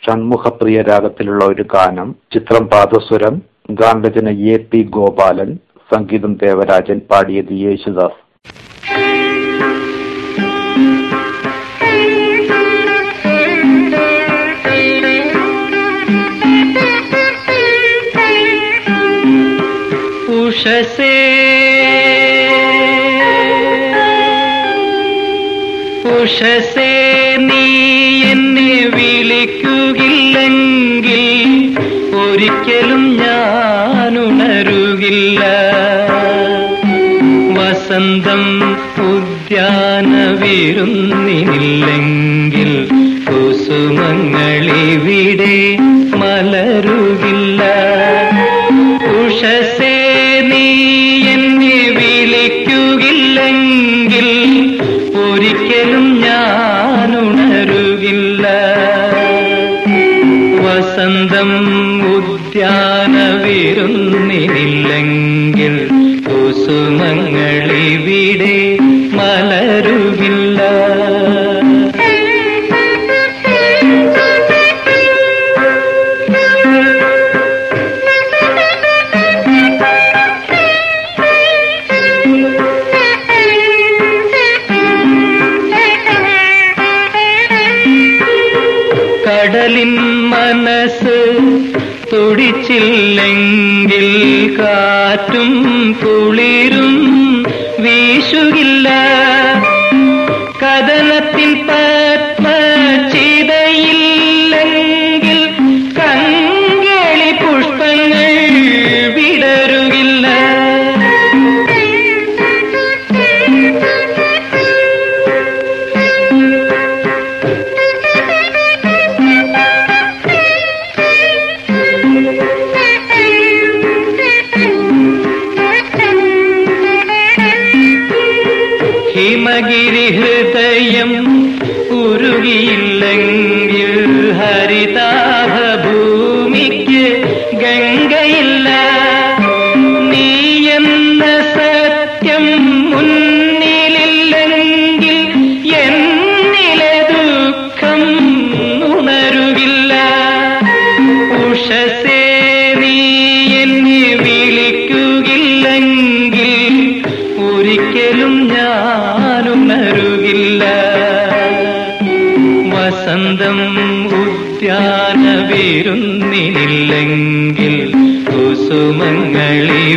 ഷൺമുഖപ്രിയ രാഗത്തിലുള്ള ഒരു ഗാനം ചിത്രം പാദസ്വരം ഗാനരചന എ പി ഗോപാലൻ സംഗീതം ദേവരാജൻ പാടിയത് യേശുദാസ് ഉഷസേ ഉഷസേ നീ എന്നെ വിളിക്കുകില്ലെങ്കിൽ ഒരിക്കലും ഞാൻ ഉണരുകില്ല വസന്തം ഉദ്യാനവിരുന്നില്ലെങ്കിൽ കുസുമങ്ങളിവിടെ മലരുകില്ല ഉഷസേ നീ എന്നെ വിളിക്കുകില്ലെങ്കിൽ ഒരിക്കലും ഞാൻ ഉണരുകില്ല വസന്തം ഉദ്യാനവിരുന്നില്ലെങ്കിൽ കുസുമങ്ങളിവിടെ മലരുകില്ല കടലിൻ മനസ്സ് തുടിച്ചില്ലെങ്കിൽ കാറ്റും കുളിരും വീശുകില്ല കഥനത്തിൻ പത്മചിതയില്ലെങ്കിൽ കങ്കേളി പുഷ്പങ്ങൾ വിടരുകില്ല ഹിമഗിരി ഹൃദയം ഉരുകിയില്ലെങ്കിൽ ഹരിതാഭ ഭൂമിക്ക് ഗംഗയില്ല നീ എന്ന സത്യം മുന്നിലില്ലെങ്കിൽ എന്നിലെ ദുഃഖം ഉണരുകില്ല ഉഷസേ നീ എന്നെ വിളിക്കുകില്ലെങ്കിൽ ഒരിക്കലും ഞാനുണരുകില്ല വസന്തം ഉദ്യാനവിരുന്നില്ലെങ്കിൽ കുസുമങ്ങളിവിടെ